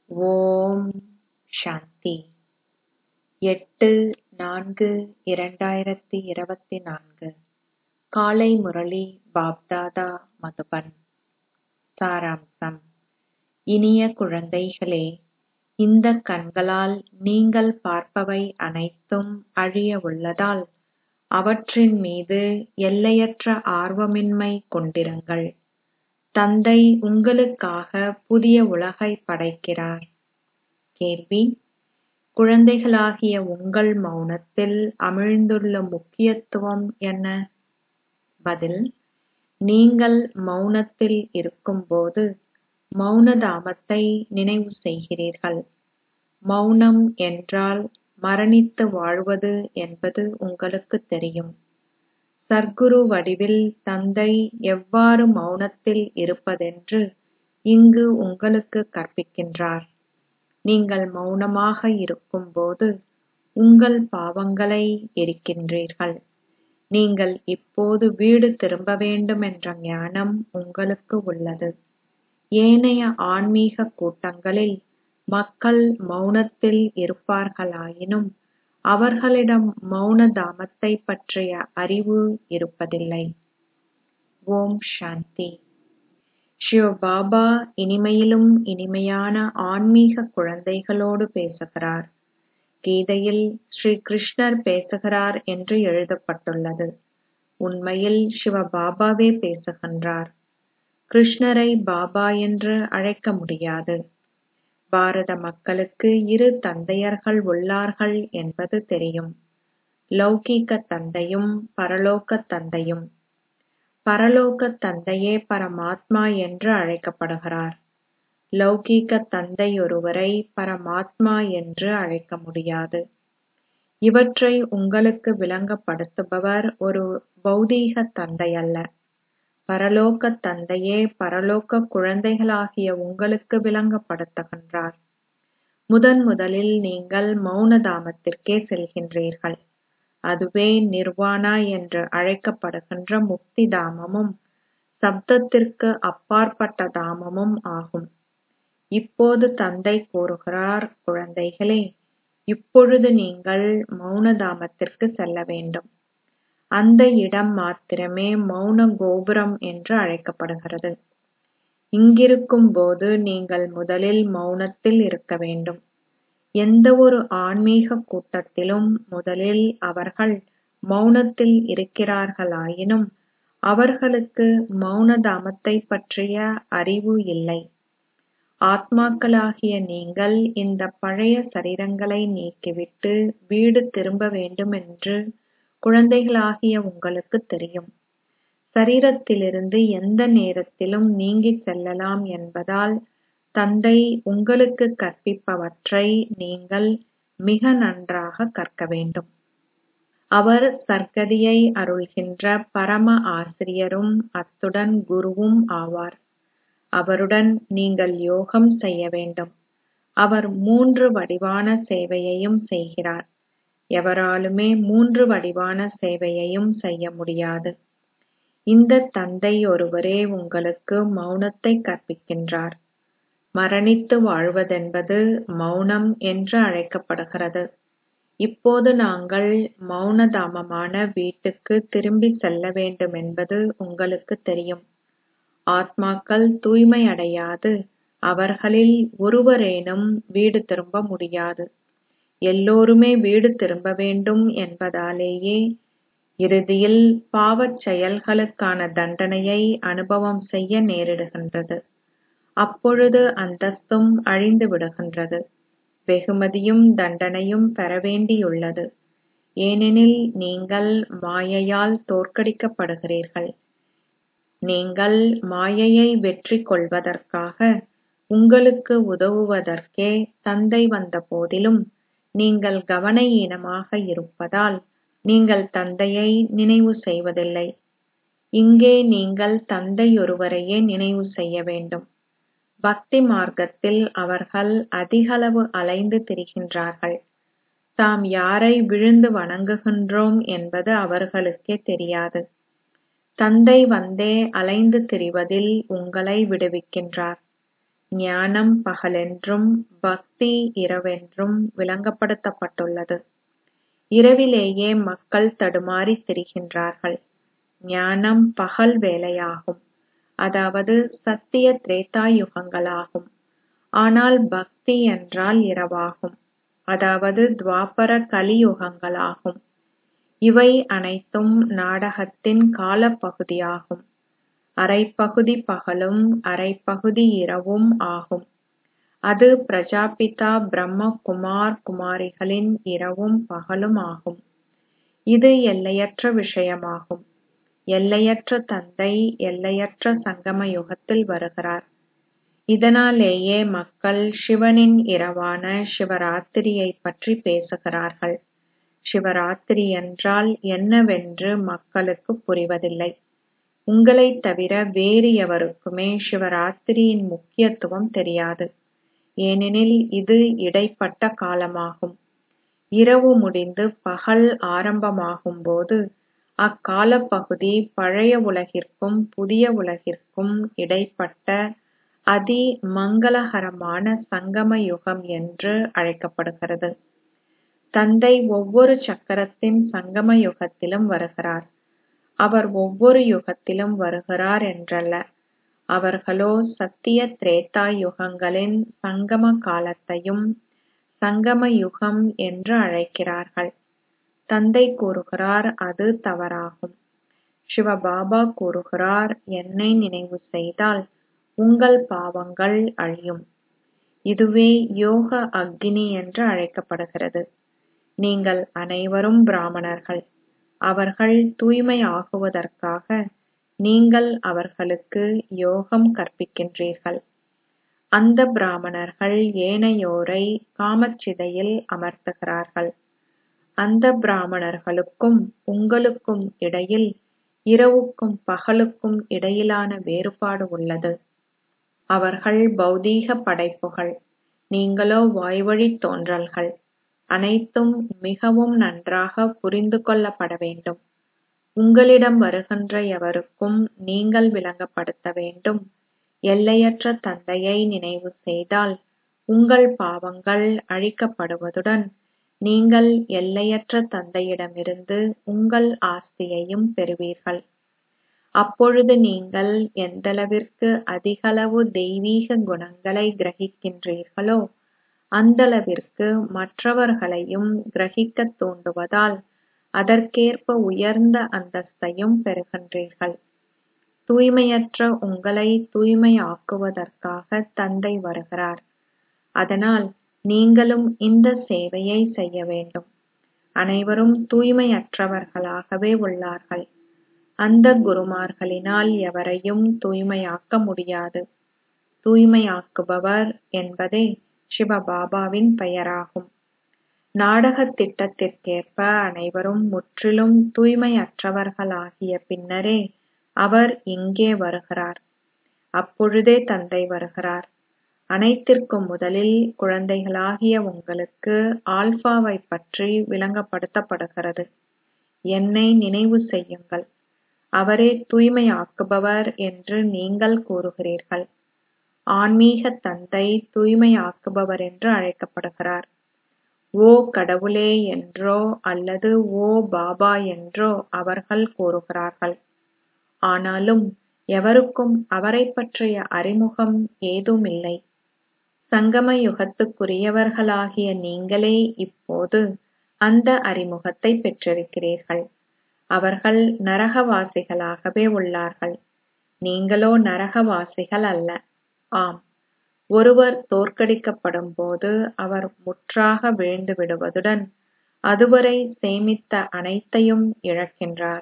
ஓம் சாந்தி எட்டு நான்கு இரண்டாயிரத்தி இருபத்தி நான்கு காலை முரளி பாப்தாதா மதுபன் சாராம்சம் இனிய குழந்தைகளே இந்தக் கண்களால் நீங்கள் பார்ப்பவை அனைத்தும் அழிய உள்ளதால் அவற்றின் மீது எல்லையற்ற ஆர்வமின்மை கொண்டிருங்கள் தந்தை உங்களுக்காக புதிய உலகைப் படைக்கிறார் கேள்வி குழந்தைகளாகிய உங்கள் மௌனத்தில் அமிழ்ந்துள்ள முக்கியத்துவம் என்ன பதில் நீங்கள் மௌனத்தில் இருக்கும்போது மௌன தாமத்தை நினைவு செய்கிறீர்கள் மௌனம் என்றால் மரணித்து வாழ்வது என்பது உங்களுக்குத் தெரியும் சர்க்குரு வடிவில் தந்தை எவ்வாறு மௌனத்தில் இருப்பதென்று இங்கு உங்களுக்குக் கற்பிக்கின்றார் நீங்கள் மௌனமாக இருக்கும்போது உங்கள் பாவங்களை எரிக்கின்றீர்கள் நீங்கள் இப்போது வீடு திரும்ப வேண்டும் என்ற ஞானம் உங்களுக்கு உள்ளது ஏனைய ஆன்மீக கூட்டங்களில் மக்கள் மௌனத்தில் இருப்பார்களாயினும் அவர்களிடம் மௌன தாமத்தைப் பற்றிய அறிவு இருப்பதில்லை ஓம் சாந்தி ஷிவ் பாபா இனிமையிலும் இனிமையான ஆன்மீக குழந்தைகளோடு பேசுகிறார் கீதையில் ஸ்ரீ கிருஷ்ணர் பேசுகிறார் என்று எழுதப்பட்டுள்ளது உண்மையில் சிவ பாபாவே பேசுகின்றார் கிருஷ்ணரை பாபா என்று அழைக்க முடியாது பாரத மக்களுக்கு இரு தந்தையர்கள் உள்ளார்கள் என்பது தெரியும் லௌகீக தந்தையும் பரலோக தந்தையும் பரலோக தந்தையே பரமாத்மா என்று அழைக்கப்படுகிறார் லௌகீக தந்தையொருவரை பரமாத்மா என்று அழைக்க முடியாது இவற்றை உங்களுக்கு விளங்கப்படுத்துபவர் ஒரு பௌதீக தந்தை அல்ல பரலோக தந்தையே பரலோக குழந்தைகளாகிய உங்களுக்கு விளங்கப்படுத்துகின்றார் முதன் முதலில் நீங்கள் மௌன தாமத்திற்கே செல்கின்றீர்கள் அதுவே நிர்வாணா என்று அழைக்கப்படுகின்ற முக்தி தாமமும் சப்தத்திற்கு அப்பாற்பட்ட தாமமும் ஆகும் இப்போது தந்தை கூறுகிறார் குழந்தைகளே இப்பொழுது நீங்கள் மௌன தாமத்திற்கு செல்ல வேண்டும் அந்த இடம் மாத்திரமே மௌன கோபுரம் என்று அழைக்கப்படுகிறது இங்கிருக்கும் போது நீங்கள் முதலில் மௌனத்தில் இருக்க வேண்டும் எந்த ஒரு ஆன்மீக கூட்டத்திலும் முதலில் அவர்கள் மௌனத்தில் இருக்கிறார்களாயினும் அவர்களுக்கு மௌன தாமத்தை பற்றிய அறிவு இல்லை ஆத்மாக்களாகிய நீங்கள் இந்த பழைய சரீரங்களை நீக்கிவிட்டு வீடு திரும்ப வேண்டும் என்று குழந்தைகளாகிய உங்களுக்கு தெரியும் சரீரத்திலிருந்து எந்த நேரத்திலும் நீங்கிச் செல்லலாம் என்பதால் தந்தை உங்களுக்கு கற்பிப்பவற்றை நீங்கள் மிக நன்றாக கற்க வேண்டும் அவர் சர்க்கதியை அருள்கின்ற பரம ஆசிரியரும் அத்துடன் குருவும் ஆவார் அவருடன் நீங்கள் யோகம் செய்ய வேண்டும் அவர் மூன்று வடிவான சேவையையும் செய்கிறார் எவராலுமே மூன்று வடிவான சேவையையும் செய்ய முடியாது இந்த தந்தை ஒருவரே உங்களுக்கு மௌனத்தை கற்பிக்கின்றார் மரணித்து வாழ்வதென்பது மௌனம் என்று அழைக்கப்படுகிறது இப்போது நாங்கள் மௌன தாமமான வீட்டுக்கு திரும்பி செல்ல வேண்டும் என்பது உங்களுக்கு தெரியும் ஆத்மாக்கள் தூய்மை அடையாது அவர்களில் ஒருவரேனும் வீடு திரும்ப முடியாது எல்லோருமே வீடு திரும்ப வேண்டும் என்பதாலேயே இறுதியில் பாவச் செயல்களுக்கான தண்டனையை அனுபவம் செய்ய நேரிடுகின்றது அப்பொழுது அந்தஸ்தும் அழிந்து விடுகின்றது வெகுமதியும் தண்டனையும் பெற வேண்டியுள்ளது ஏனெனில் நீங்கள் மாயையால் தோற்கடிக்கப்படுகிறீர்கள் நீங்கள் மாயையை வெற்றி கொள்வதற்காக உங்களுக்கு உதவுவதற்கே தந்தை வந்த போதிலும் நீங்கள் கவன ஈனமாக இருப்பதால் நீங்கள் தந்தையை நினைவு செய்வதில்லை இங்கே நீங்கள் தந்தையொருவரையே நினைவு செய்ய வேண்டும் பக்தி மார்க்கத்தில் அவர்கள் அதிகளவு அலைந்து திரிகின்றார்கள் தாம் யாரை விழுந்து வணங்குகின்றோம் என்பது அவர்களுக்கே தெரியாது தந்தை வந்தே அலைந்து திரிவதில் உங்களை விடுவிக்கின்றார் ஞானம் பகலென்றும் பக்தி இரவென்றும் விளங்கப்படுத்தப்பட்டுள்ளது இரவிலேயே மக்கள் தடுமாறித் திரிகின்றார்கள் ஞானம் பகல் வேளையாகும் அதாவது சத்திய திரேதா யுகங்களாகும் ஆனால் பக்தி என்றால் இரவாகும் அதாவது துவாபர கலியுகங்களாகும் இவை அனைத்தும் நாடகத்தின் காலப்பகுதியாகும் அரைப்பகுதி பகலும் அரைப்பகுதி இரவும் ஆகும் அது பிரஜாபிதா பிரம்ம குமார் குமாரிகளின் இரவும் பகலும் ஆகும் இது எல்லையற்ற விஷயமாகும் எல்லையற்ற தந்தை எல்லையற்ற சங்கம யுகத்தில் வருகிறார் இதனாலேயே மக்கள் சிவனின் இரவான சிவராத்திரியைப் பற்றி பேசுகிறார்கள் சிவராத்திரி என்றால் என்னவென்று மக்களுக்கு புரிவதில்லை உங்களைத் தவிர வேறு எவருக்குமே சிவராத்திரியின் முக்கியத்துவம் தெரியாது ஏனெனில் இது இடைப்பட்ட காலமாகும் இரவு முடிந்து பகல் ஆரம்பமாகும்போது அக்காலப்பகுதி பழைய உலகிற்கும் புதிய உலகிற்கும் இடைப்பட்ட அதி மங்களகரமான சங்கம யுகம் என்று அழைக்கப்படுகிறது தந்தை ஒவ்வொரு சக்கரத்தின் சங்கம யுகத்திலும் வருகிறார் அவர் ஒவ்வொரு யுகத்திலும் வருகிறார் என்றல்ல அவர்களோ சத்திய திரேதா யுகங்களின் சங்கம காலத்தையும் சங்கம யுகம் என்று அழைக்கிறார்கள் தந்தை கூறுகிறார் அது தவறாகும் சிவபாபா கூறுகிறார் என்னை நினைவு செய்தால் உங்கள் பாவங்கள் அழியும் இதுவே யோக அக்னி என்று அழைக்கப்படுகிறது நீங்கள் அனைவரும் பிராமணர்கள் அவர்கள் தூய்மை ஆகுவதற்காக நீங்கள் அவர்களுக்கு யோகம் கற்பிக்கின்றீர்கள் அந்த பிராமணர்கள் ஏனையோரை காமச்சிதையில் அமர்த்துகிறார்கள் அந்த பிராமணர்களுக்கும் உங்களுக்கும் இடையில் இரவுக்கும் பகலுக்கும் இடையிலான வேறுபாடு உள்ளது அவர்கள் பௌதீக படைப்புகள் நீங்களோ வாய்வழித் தோன்றல்கள் அனைத்தும் மிகவும் நன்றாக புரிந்து கொள்ளப்பட வேண்டும் உங்களிடம் வருகின்ற எவருக்கும் நீங்கள் விளங்கப்படுத்த வேண்டும் எல்லையற்ற தந்தையை நினைவு செய்தால் உங்கள் பாவங்கள் அழிக்கப்படுவதுடன் நீங்கள் எல்லையற்ற தந்தையிடமிருந்து உங்கள் ஆஸ்தியையும் பெறுவீர்கள் அப்பொழுது நீங்கள் எந்தளவிற்கு அதிகளவு தெய்வீக குணங்களை கிரகிக்கின்றீர்களோ அந்தளவிற்கு மற்றவர்களையும் கிரகிக்கத் தூண்டுவதால் அதற்கேற்ப உயர்ந்த அந்தஸ்தையும் பெறுகின்றீர்கள் தூய்மையற்ற உங்களை தூய்மையாக்குவதற்காக தந்தை வருகிறார் அதனால் நீங்களும் இந்த சேவையை செய்ய வேண்டும் அனைவரும் தூய்மையற்றவர்களாகவே உள்ளார்கள் அந்த குருமார்களினால் எவரையும் தூய்மையாக்க முடியாது தூய்மையாக்குபவர் என்பதே சிவபாபாவின் பெயராகும் நாடகத் திட்டத்திற்கேற்ப அனைவரும் முற்றிலும் தூய்மையற்றவர்களாகிய பின்னரே அவர் இங்கே வருகிறார் அப்பொழுதே தந்தை வருகிறார் அனைத்திற்கும் முதலில் குழந்தைகளாகிய உங்களுக்கு ஆல்பாவைப் பற்றி விளங்கப்படுத்தப்படுகிறது என்னை நினைவு செய்யுங்கள் அவரே தூய்மையாக்குபவர் என்று நீங்கள் கூறுகிறீர்கள் ஆன்மீக தந்தை தூய்மையாக்குபவர் என்று அழைக்கப்படுகிறார் ஓ கடவுளே என்றோ அல்லது ஓ பாபா என்றோ அவர்கள் கூறுகிறார்கள் ஆனாலும் எவருக்கும் அவரைப் பற்றிய அறிமுகம் ஏதுமில்லை சங்கம யுகத்துக்குரியவர்களாகிய நீங்களே இப்போது அந்த அறிமுகத்தை பெற்றிருக்கிறீர்கள் அவர்கள் நரகவாசிகளாகவே உள்ளார்கள் நீங்களோ நரகவாசிகள் அல்ல ஆம் ஒருவர் தோற்கடிக்கப்படும் போது அவர் முற்றாக வீழ்ந்து விடுவதுடன் அதுவரை சேமித்த அனைத்தையும் இழக்கின்றார்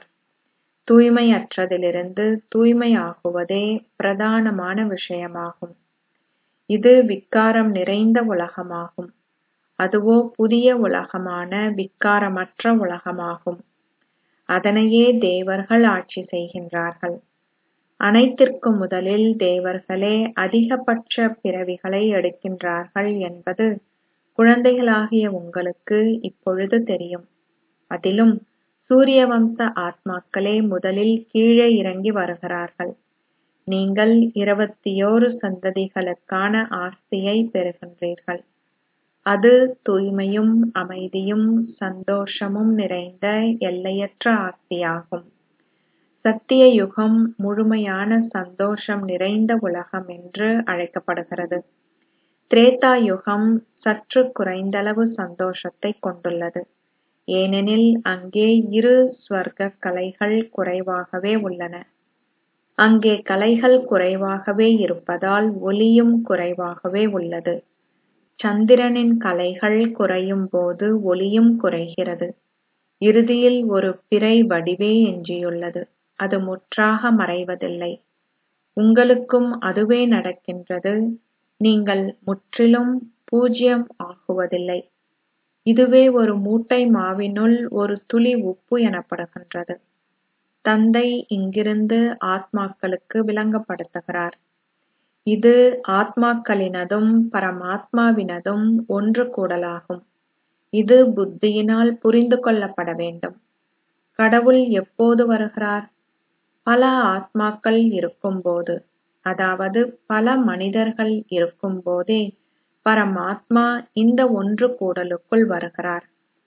தூய்மையற்றதிலிருந்து தூய்மையாகுவதே பிரதானமான விஷயமாகும் இது விக்காரம் நிறைந்த உலகமாகும் அதுவோ புதிய உலகமான விக்காரமற்ற உலகமாகும் அதனையே தேவர்கள் ஆட்சி செய்கின்றார்கள் அனைத்திற்கும் முதலில் தேவர்களே அதிகபட்ச பிறவிகளை எடுக்கின்றார்கள் என்பது குழந்தைகளாகிய உங்களுக்கு இப்பொழுது தெரியும் அதிலும் சூரிய வம்ச ஆத்மாக்களே முதலில் கீழே இறங்கி வருகிறார்கள் நீங்கள் இருபத்தியோரு சந்ததிகளுக்கான ஆஸ்தியை பெறுகின்றீர்கள் அது தூய்மையும் அமைதியும் சந்தோஷமும் நிறைந்த எல்லையற்ற ஆஸ்தியாகும் சத்திய யுகம் முழுமையான சந்தோஷம் நிறைந்த உலகம் என்று அழைக்கப்படுகிறது திரேதா யுகம் சற்று குறைந்தளவு சந்தோஷத்தை கொண்டுள்ளது ஏனெனில் அங்கே இரு ஸ்வர்க்க கலைகள் குறைவாகவே உள்ளன அங்கே கலைகள் குறைவாகவே இருப்பதால் ஒளியும் குறைவாகவே உள்ளது சந்திரனின் கலைகள் குறையும் போது ஒளியும் குறைகிறது இறுதியில் ஒரு பிறை வடிவே எஞ்சியுள்ளது அது முற்றாக மறைவதில்லை உங்களுக்கும் அதுவே நடக்கின்றது நீங்கள் முற்றிலும் பூஜ்யம் ஆகுவதில்லை இதுவே ஒரு மூட்டை மாவினுள் ஒரு துளி உப்பு எனப்படுகின்றது தந்தை இங்கிருந்து ஆத்மாக்களுக்கு விளங்கப்படுத்துகிறார் இது ஆத்மாக்களினதும் பரமாத்மாவினதும் ஒன்று கூடலாகும் இது புத்தியினால் புரிந்து கொள்ளப்பட வேண்டும் கடவுள் எப்போது வருகிறார் பல ஆத்மாக்கள் இருக்கும்போது அதாவது பல மனிதர்கள் இருக்கும்போதே பரமாத்மா இந்த ஒன்று கூடலுக்குள் வருகிறார்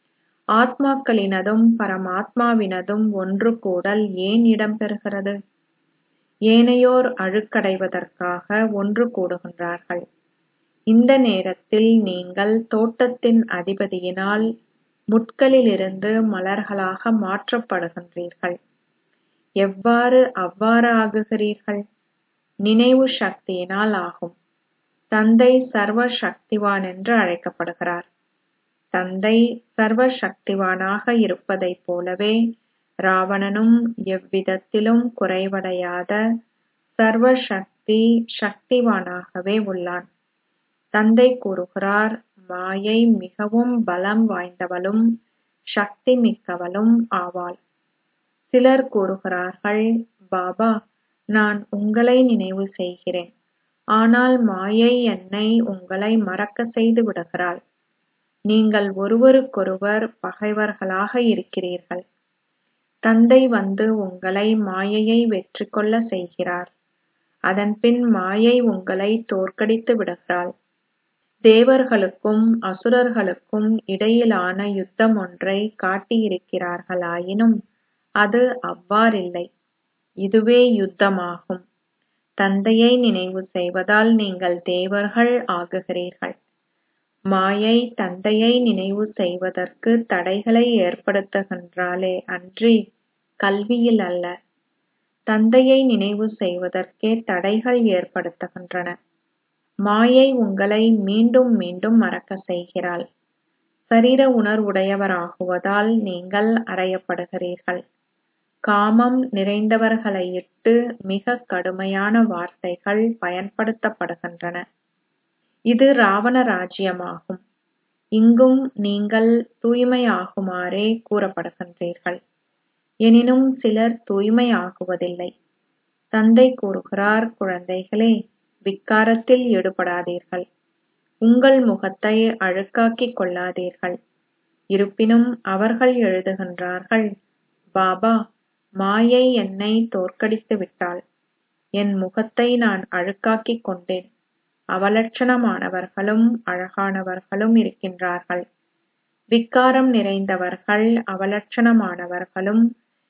ஆத்மாக்களினதும் பரமாத்மாவினதும் ஒன்று கூடல் ஏன் இடம்பெறுகிறது ஏனையோர் அழுக்கடைவதற்காக ஒன்று கூடுகின்றார்கள் இந்த நேரத்தில் நீங்கள் தோட்டத்தின் அதிபதியினால் முட்களிலிருந்து மலர்களாக மாற்றப்படுகின்றீர்கள் எவ்வாறு அவ்வாறு ஆகுகிறீர்கள் நினைவு சக்தியினால் ஆகும் தந்தை சர்வ சக்திவான் என்று அழைக்கப்படுகிறார் தந்தை சர்வ சக்திவானாக இருப்பதைப் போலவே ராவணனும் எவ்விதத்திலும் குறைவடையாத சர்வ சக்தி சக்திவானாகவே உள்ளான் தந்தை கூறுகிறார் மாயை மிகவும் பலம் வாய்ந்தவளும் சக்தி மிக்கவளும் ஆவாள் சிலர் கூறுகிறார்கள் பாபா நான் உங்களை நினைவு செய்கிறேன் ஆனால் மாயை என்னை உங்களை மறக்க செய்து விடுகிறாள் நீங்கள் ஒருவருக்கொருவர் பகைவர்களாக இருக்கிறீர்கள் தந்தை வந்து உங்களை மாயையை வெற்றி கொள்ள செய்கிறார் அதன்பின் மாயை உங்களை தோற்கடித்து விடுகிறாள் தேவர்களுக்கும் அசுரர்களுக்கும் இடையிலான யுத்தம் ஒன்றை காட்டியிருக்கிறார்களாயினும் அது அவ்வாறில்லை இதுவே யுத்தமாகும் தந்தையை நினைவு செய்வதால் நீங்கள் தேவர்கள் ஆகுகிறீர்கள் மாயை தந்தையை நினைவு செய்வதற்கு தடைகளை ஏற்படுத்துகின்றாளே அன்றி கல்வியில் அல்ல தந்தையை நினைவு செய்வதற்கே தடைகள் ஏற்படுத்துகின்றன மாயை உங்களை மீண்டும் மீண்டும் மறக்க செய்கிறாள் சரீர உணர்வுடையவராகுவதால் நீங்கள் அறையப்படுகிறீர்கள் காமம் நிறைந்தவர்களையிட்டு மிக கடுமையான வார்த்தைகள் பயன்படுத்தப்படுகின்றன இது ராவண ராஜ்யமாகும் இங்கும் நீங்கள் தூய்மையாகுமாறே கூறப்படுகின்றீர்கள் எனினும் சிலர் தூய்மையாகுவதில்லை தந்தை கூறுகிறார் குழந்தைகளே விக்காரத்தில் ஈடுபடாதீர்கள் உங்கள் முகத்தை அழுக்காக்கிக் கொள்ளாதீர்கள் இருப்பினும் அவர்கள் எழுதுகின்றார்கள் பாபா மாயை என்னை தோற்கடித்து விட்டாள் என் முகத்தை நான் அழுக்காக்கிக் கொண்டேன் அவலட்சணமானவர்களும் அழகானவர்களும் இருக்கின்றார்கள் விக்காரம் நிறைந்தவர்கள் அவலட்சணமானவர்களும்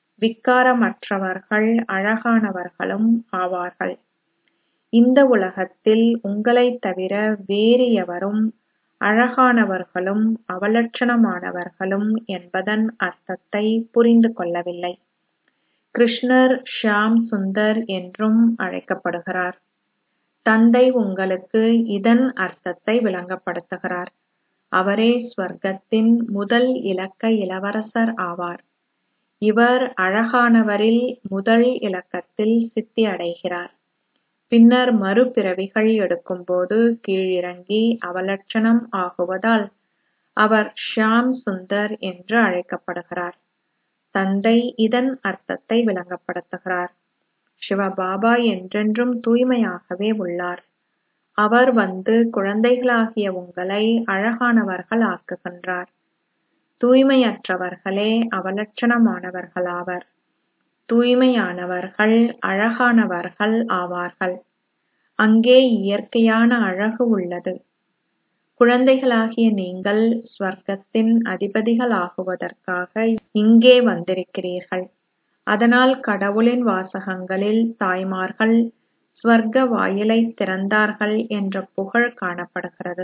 விக்காரமற்றவர்கள் அழகானவர்களும் ஆவார்கள் இந்த உலகத்தில் உங்களைத் தவிர வேறு எவரும் அழகானவர்களும் அவலட்சணமானவர்களும் என்பதன் அர்த்தத்தை புரிந்து கொள்ளவில்லை கிருஷ்ணர் ஷியாம் சுந்தர் என்றும் அழைக்கப்படுகிறார் தந்தை உங்களுக்கு இதன் அர்த்தத்தை விளங்கப்படுத்துகிறார் அவரே ஸ்வர்க்கத்தின் முதல் இலக்க இளவரசர் ஆவார் இவர் அழகானவரில் முதல் இலக்கத்தில் சித்தி அடைகிறார் பின்னர் மறுபிறவிகள் எடுக்கும்போது கீழிறங்கி அவலட்சணம் ஆகுவதால் அவர் ஷியாம் சுந்தர் என்று அழைக்கப்படுகிறார் தந்தை இதன் அர்த்தத்தை விளங்கப்படுத்துகிறார் சிவபாபா என்றென்றும் தூய்மையாகவே உள்ளார் அவர் வந்து குழந்தைகளாகிய உங்களை அழகானவர்கள் ஆக்குகின்றார் தூய்மையற்றவர்களே அவலட்சணமானவர்களாவர் தூய்மையானவர்கள் அழகானவர்கள் ஆவார்கள் அங்கே இயற்கையான அழகு உள்ளது குழந்தைகளாகிய நீங்கள் ஸ்வர்க்கத்தின் அதிபதிகளாகுவதற்காக இங்கே வந்திருக்கிறீர்கள் அதனால் கடவுளின் வாசகங்களில் தாய்மார்கள் ஸ்வர்க்க வாயிலைத் திறந்தார்கள் என்ற புகழ் காணப்படுகிறது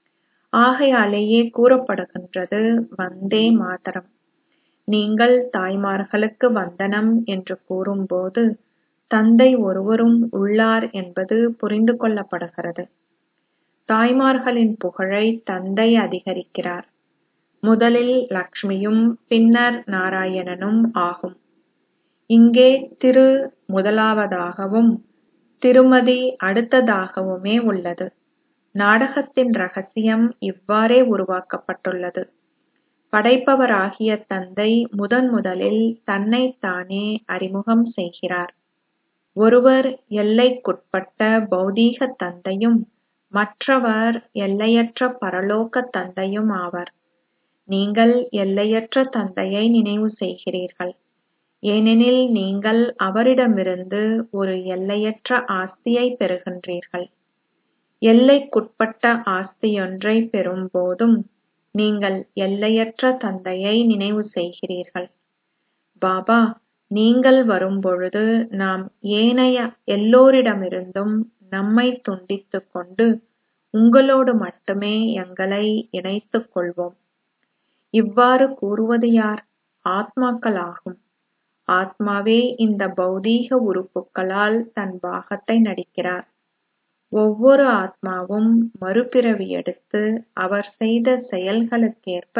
ஆகையாலேயே கூறப்படுகின்றது வந்தே மாதரம் நீங்கள் தாய்மார்களுக்கு வந்தனம் என்று கூறும்போது தந்தை ஒருவரும் உள்ளார் என்பது புரிந்து கொள்ளப்படுகிறது தாய்மார்களின் புகழை தந்தை அதிகரிக்கிறார் முதலில் லக்ஷ்மியும் பின்னர் நாராயணனும் ஆகும் இங்கே திரு முதலாவதாகவும் திருமதி அடுத்ததாகவுமே உள்ளது நாடகத்தின் ரகசியம் இவ்வாறே உருவாக்கப்பட்டுள்ளது படைப்பவராகிய தந்தை முதன் முதலில் தன்னைத்தானே அறிமுகம் செய்கிறார் ஒருவர் எல்லைக்குட்பட்ட பௌதீக தந்தையும் மற்றவர் எல்லையற்ற பரலோக தந்தையும் ஆவர் நீங்கள் எல்லையற்ற தந்தையை நினைவு செய்கிறீர்கள் ஏனெனில் நீங்கள் அவரிடமிருந்து ஒரு எல்லையற்ற ஆஸ்தியை பெறுகின்றீர்கள் எல்லைக்குட்பட்ட ஆஸ்தியொன்றை பெறும்போதும் நீங்கள் எல்லையற்ற தந்தையை நினைவு செய்கிறீர்கள் பாபா நீங்கள் வரும்பொழுது நாம் ஏனைய எல்லோரிடமிருந்தும் நம்மை துண்டித்துக் கொண்டு உங்களோடு மட்டுமே எங்களை இணைத்துக் கொள்வோம் இவ்வாறு கூறுவது யார் ஆத்மாக்கள் ஆகும் ஆத்மாவே இந்த பௌதீக உறுப்புகளால் தன் பாகத்தை நடிக்கிறார் ஒவ்வொரு ஆத்மாவும் மறுபிறவி எடுத்து அவர் செய்த செயல்களுக்கேற்ப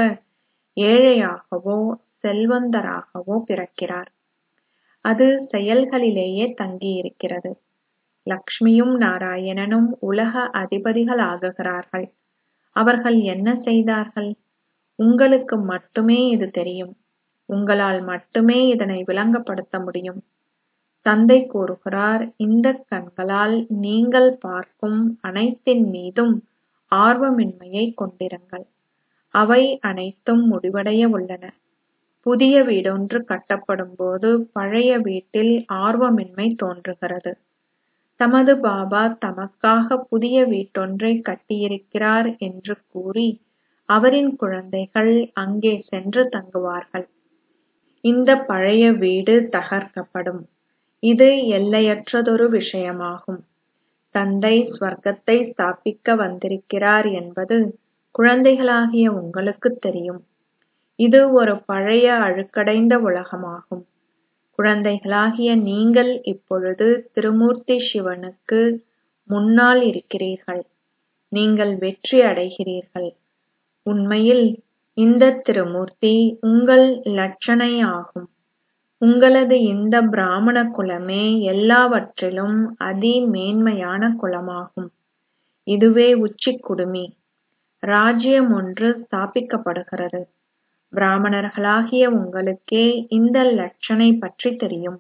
ஏழையாகவோ செல்வந்தராகவோ பிறக்கிறார் அது செயல்களிலேயே தங்கியிருக்கிறது லக்ஷ்மியும் நாராயணனும் உலக அதிபதிகளாகுகிறார்கள் அவர்கள் என்ன செய்தார்கள் உங்களுக்கு மட்டுமே இது தெரியும் உங்களால் மட்டுமே இதனை விளங்கப்படுத்த முடியும் தந்தை கூறுகிறார் இந்த கண்களால் நீங்கள் பார்க்கும் அனைத்தின் மீதும் ஆர்வமின்மையை கொண்டிருங்கள் அவை அனைத்தும் முடிவடைய உள்ளன புதிய வீடொன்று கட்டப்படும் போது பழைய வீட்டில் ஆர்வமின்மை தோன்றுகிறது தமது பாபா தமக்காக புதிய வீட்டொன்றை கட்டியிருக்கிறார் என்று கூறி அவரின் குழந்தைகள் அங்கே சென்று தங்குவார்கள் இந்த பழைய வீடு தகர்க்கப்படும் இது எல்லையற்றதொரு விஷயமாகும் தந்தை ஸ்வர்க்கத்தை ஸ்தாபிக்க வந்திருக்கிறார் என்பது குழந்தைகளாகிய உங்களுக்கு தெரியும் இது ஒரு பழைய அழுக்கடைந்த உலகமாகும் குழந்தைகளாகிய நீங்கள் இப்பொழுது திருமூர்த்தி சிவனுக்கு முன்னால் இருக்கிறீர்கள் நீங்கள் வெற்றி அடைகிறீர்கள் உண்மையில் இந்த திருமூர்த்தி உங்கள் லட்சணை ஆகும் உங்களது இந்த பிராமண குலமே எல்லாவற்றிலும் அதி மேன்மையான குலமாகும் இதுவே உச்சிக் குடுமி ராஜ்யம் ஒன்று ஸ்தாபிக்கப்படுகிறது பிராமணர்களாகிய உங்களுக்கே இந்த லட்சணை பற்றி தெரியும்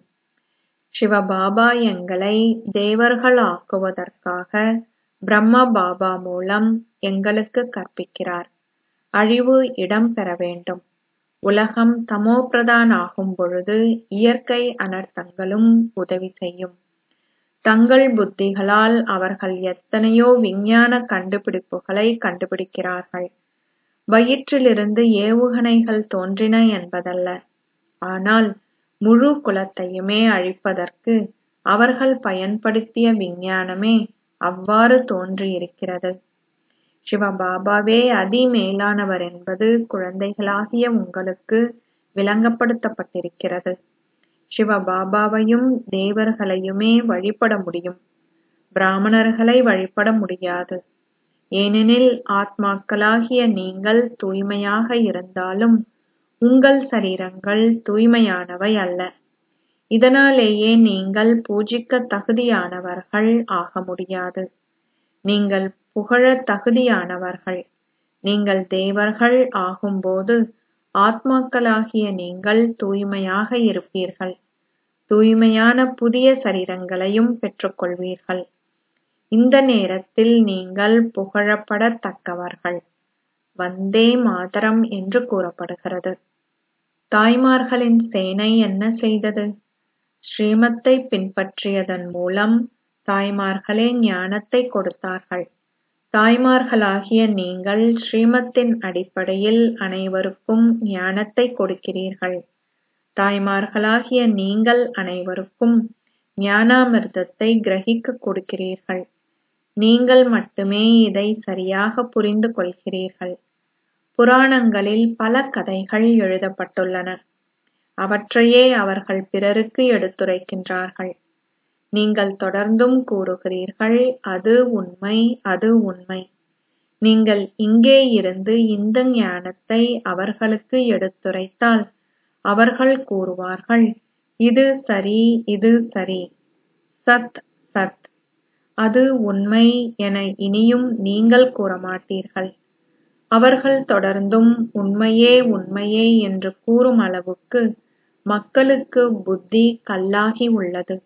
சிவபாபா எங்களை தேவர்கள் ஆக்குவதற்காக பிரம்ம பாபா மூலம் எங்களுக்கு கற்பிக்கிறார் அழிவு இடம் பெற வேண்டும் உலகம் தமோபிரதான் ஆகும் பொழுது இயற்கை அனர்த்தங்களும் உதவி செய்யும் தங்கள் புத்திகளால் அவர்கள் எத்தனையோ விஞ்ஞான கண்டுபிடிப்புகளை கண்டுபிடிக்கிறார்கள் வயிற்றிலிருந்து ஏவுகணைகள் தோன்றின என்பதல்ல ஆனால் முழு குலத்தையுமே அழிப்பதற்கு அவர்கள் பயன்படுத்திய விஞ்ஞானமே அவ்வாறு தோன்றியிருக்கிறது சிவபாபாவே அதி மேலானவர் என்பது குழந்தைகளாகிய உங்களுக்கு விளங்கப்படுத்தப்பட்டிருக்கிறது சிவபாபாவையும் தேவர்களையுமே வழிபட முடியும் பிராமணர்களை வழிபட முடியாது ஏனெனில் ஆத்மாக்களாகிய நீங்கள் தூய்மையாக இருந்தாலும் உங்கள் சரீரங்கள் தூய்மையானவை அல்ல இதனாலேயே நீங்கள் பூஜிக்க தகுதியானவர்கள் ஆக முடியாது நீங்கள் புகழ தகுதியானவர்கள் நீங்கள் தேவர்கள் ஆகும்போது ஆத்மாக்களாகிய நீங்கள் தூய்மையாக இருப்பீர்கள் தூய்மையான புதிய சரீரங்களையும் பெற்றுக்கொள்வீர்கள் இந்த நேரத்தில் நீங்கள் புகழப்படத்தக்கவர்கள் வந்தே மாதரம் என்று கூறப்படுகிறது தாய்மார்களின் சேனை என்ன செய்தது ஸ்ரீமத்தை பின்பற்றியதன் மூலம் தாய்மார்களே ஞானத்தை கொடுத்தார்கள் தாய்மார்களாகிய நீங்கள் ஸ்ரீமத்தின் அடிப்படையில் அனைவருக்கும் ஞானத்தை கொடுக்கிறீர்கள் தாய்மார்களாகிய நீங்கள் அனைவருக்கும் ஞானாமிர்தத்தை கிரகிக்க கொடுக்கிறீர்கள் நீங்கள் மட்டுமே இதை சரியாக புரிந்து கொள்கிறீர்கள் புராணங்களில் பல கதைகள் எழுதப்பட்டுள்ளன அவற்றையே அவர்கள் பிறருக்கு எடுத்துரைக்கின்றார்கள் நீங்கள் தொடர்ந்தும் கூறுகிறீர்கள் அது உண்மை அது உண்மை நீங்கள் இங்கே இருந்து இந்த ஞானத்தை அவர்களுக்கு எடுத்துரைத்தால் அவர்கள் கூறுவார்கள் இது சரி இது சரி சத் சத் அது உண்மை என இனியும் நீங்கள் கூறமாட்டீர்கள் அவர்கள் தொடர்ந்தும் உண்மையே உண்மையே என்று கூறும் அளவுக்கு மக்களுக்கு புத்தி கல்லாகி உள்ளது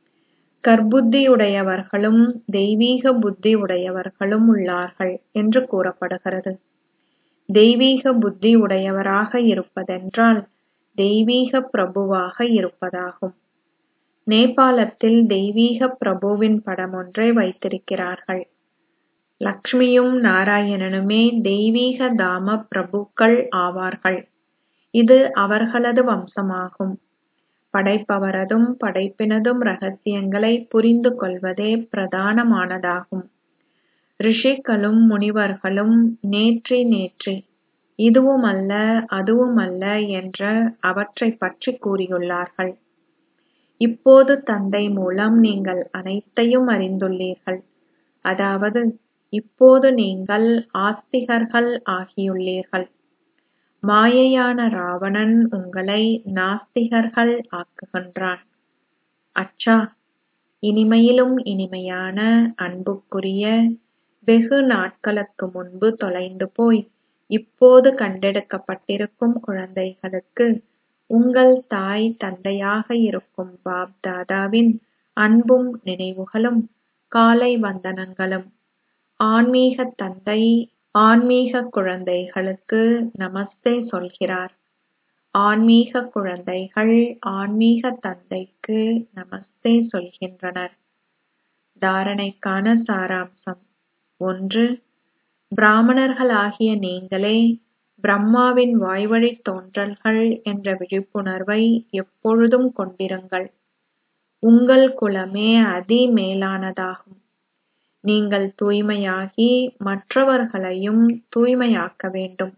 கர்ப்புத்தியுடையவர்களும் தெய்வீக புத்தி உடையவர்களும் உள்ளார்கள் என்று கூறப்படுகிறது தெய்வீக புத்தி உடையவராக இருப்பதென்றால் தெய்வீக பிரபுவாக இருப்பதாகும் நேபாளத்தில் தெய்வீக பிரபுவின் படம் ஒன்றை வைத்திருக்கிறார்கள் லக்ஷ்மியும் நாராயணனுமே தெய்வீக தாம பிரபுக்கள் ஆவார்கள் இது அவர்களது வம்சமாகும் படைப்பவரதும் படைப்பினதும் ரகசியங்களை புரிந்து கொள்வதே பிரதானமானதாகும் ரிஷிகளும் முனிவர்களும் நேற்றி நேற்றி இதுவுமல்ல அதுவுமல்ல என்ற அவற்றைப் பற்றி கூறியுள்ளார்கள் இப்போது தந்தை மூலம் நீங்கள் அனைத்தையும் அறிந்துள்ளீர்கள் அதாவது இப்போது நீங்கள் ஆஸ்திகர்கள் ஆகியுள்ளீர்கள் மாயையான ராவணன் உங்களை நாஸ்திகர்கள் ஆக்குகின்றான் அச்சா இனிமையிலும் இனிமையான அன்புக்குரிய வெகு நாட்களுக்கு முன்பு தொலைந்து போய் இப்போது கண்டெடுக்கப்பட்டிருக்கும் குழந்தைகளுக்கு உங்கள் தாய் தந்தையாக இருக்கும் பாப் தாதாவின் அன்பும் நினைவுகளும் காலை வந்தனங்களும் ஆன்மீக தந்தை ஆன்மீக குழந்தைகளுக்கு நமஸ்தே சொல்கிறார் ஆன்மீக குழந்தைகள் ஆன்மீக தந்தைக்கு நமஸ்தே சொல்கின்றனர் தாரணைக்கான சாராம்சம் ஒன்று பிராமணர்களாகிய நீங்களே பிரம்மாவின் வாய்வழி தோன்றல்கள் என்ற விழிப்புணர்வை எப்பொழுதும் கொண்டிருங்கள் உங்கள் குலமே அதி மேலானதாகும் நீங்கள் தூய்மையாகி மற்றவர்களையும் தூய்மையாக்க வேண்டும்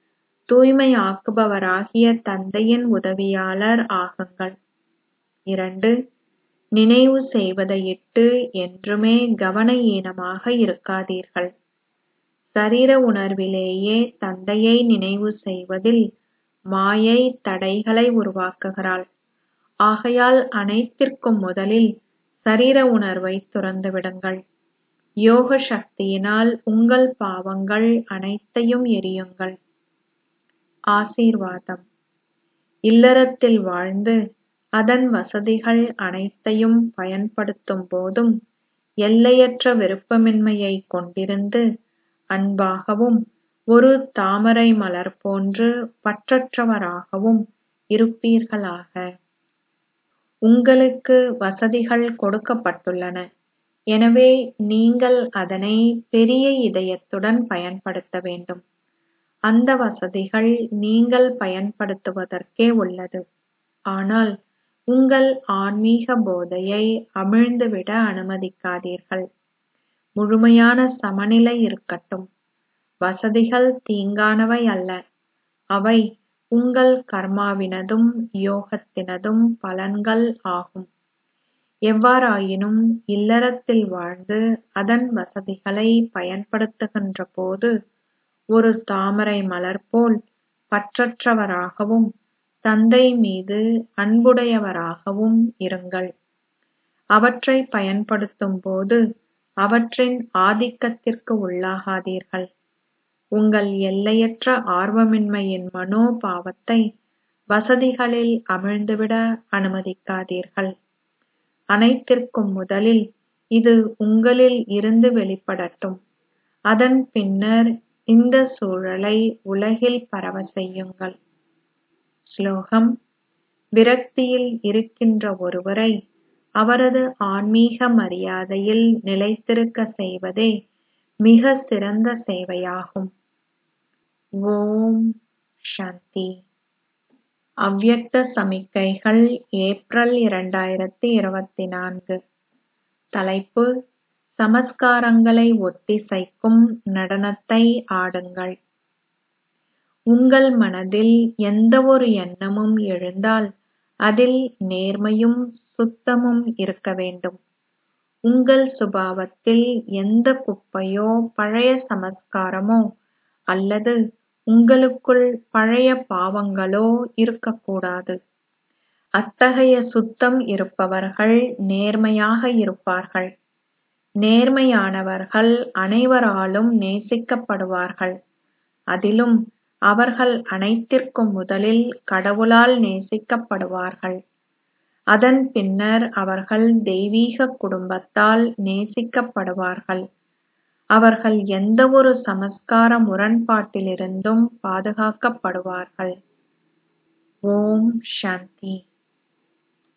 தூய்மையாக்குபவராகிய தந்தையின் உதவியாளர் ஆகுங்கள் இரண்டு நினைவு செய்வதையிட்டு என்றுமே கவன ஈனமாக இருக்காதீர்கள் சரீர உணர்விலேயே தந்தையை நினைவு செய்வதில் மாயை தடைகளை உருவாக்குகிறாள் ஆகையால் அனைத்திற்கும் முதலில் சரீர உணர்வை துறந்து விடுங்கள் யோக சக்தியினால் உங்கள் பாவங்கள் அனைத்தையும் எரியுங்கள் ஆசீர்வாதம் இல்லறத்தில் வாழ்ந்து அதன் வசதிகள் அனைத்தையும் பயன்படுத்தும் போதும் எல்லையற்ற விருப்பமின்மையை கொண்டிருந்து அன்பாகவும் ஒரு தாமரை மலர் போன்று பற்றற்றவராகவும் இருப்பீர்களாக உங்களுக்கு வசதிகள் கொடுக்கப்பட்டுள்ளன எனவே நீங்கள் அதனை பெரிய இதயத்துடன் பயன்படுத்த வேண்டும் அந்த வசதிகள் நீங்கள் பயன்படுத்துவதற்கே உள்ளது ஆனால் உங்கள் ஆன்மீக போதையை அமிழ்ந்துவிட அனுமதிக்காதீர்கள் முழுமையான சமநிலை இருக்கட்டும் வசதிகள் தீங்கானவை அல்ல அவை உங்கள் கர்மாவினதும் யோகத்தினதும் பலன்கள் ஆகும் எவ்வாறாயினும் இல்லறத்தில் வாழ்ந்து அதன் வசதிகளை பயன்படுத்துகின்ற போது ஒரு தாமரை மலர் போல் பற்றற்றவராகவும் தந்தை மீது அன்புடையவராகவும் இருங்கள் அவற்றை பயன்படுத்தும் போது அவற்றின் ஆதிக்கத்திற்கு உள்ளாகாதீர்கள் உங்கள் எல்லையற்ற ஆர்வமின்மையின் மனோபாவத்தை வசதிகளில் அமிழ்ந்துவிட அனுமதிக்காதீர்கள் அனைத்திற்கும் முதலில் இது உங்களில் இருந்து வெளிப்படட்டும் அதன் பின்னர் இந்த சூழலை உலகில் பரவ செய்யுங்கள் ஸ்லோகம் விரக்தியில் இருக்கின்ற ஒருவரை அவரது ஆன்மீக மரியாதையில் நிலைத்திருக்க செய்வதே மிக சிறந்த சேவையாகும் ஓம் சாந்தி அவ்யக்த சமிக்கைகள் ஏப்ரல் இரண்டாயிரத்தி இருபத்தி நான்கு தலைப்பு சமஸ்காரங்களை ஒத்திசைக்கும் நடனத்தை ஆடுங்கள் உங்கள் மனதில் எந்தவொரு எண்ணமும் எழுந்தால் அதில் நேர்மையும் சுத்தமும் இருக்க வேண்டும் உங்கள் சுபாவத்தில் எந்த குப்பையோ பழைய சமஸ்காரமோ அல்லது உங்களுக்குள் பழைய பாவங்களோ இருக்கக்கூடாது அத்தகைய சுத்தம் இருப்பவர்கள் நேர்மையாக இருப்பார்கள் நேர்மையானவர்கள் அனைவராலும் நேசிக்கப்படுவார்கள் அதிலும் அவர்கள் அனைத்திற்கும் முதலில் கடவுளால் நேசிக்கப்படுவார்கள் அதன் பின்னர் அவர்கள் தெய்வீக குடும்பத்தால் நேசிக்கப்படுவார்கள் அவர்கள் எந்தவொரு சமஸ்கார முரண்பாட்டிலிருந்தும் பாதுகாக்கப்படுவார்கள் ஓம் சாந்தி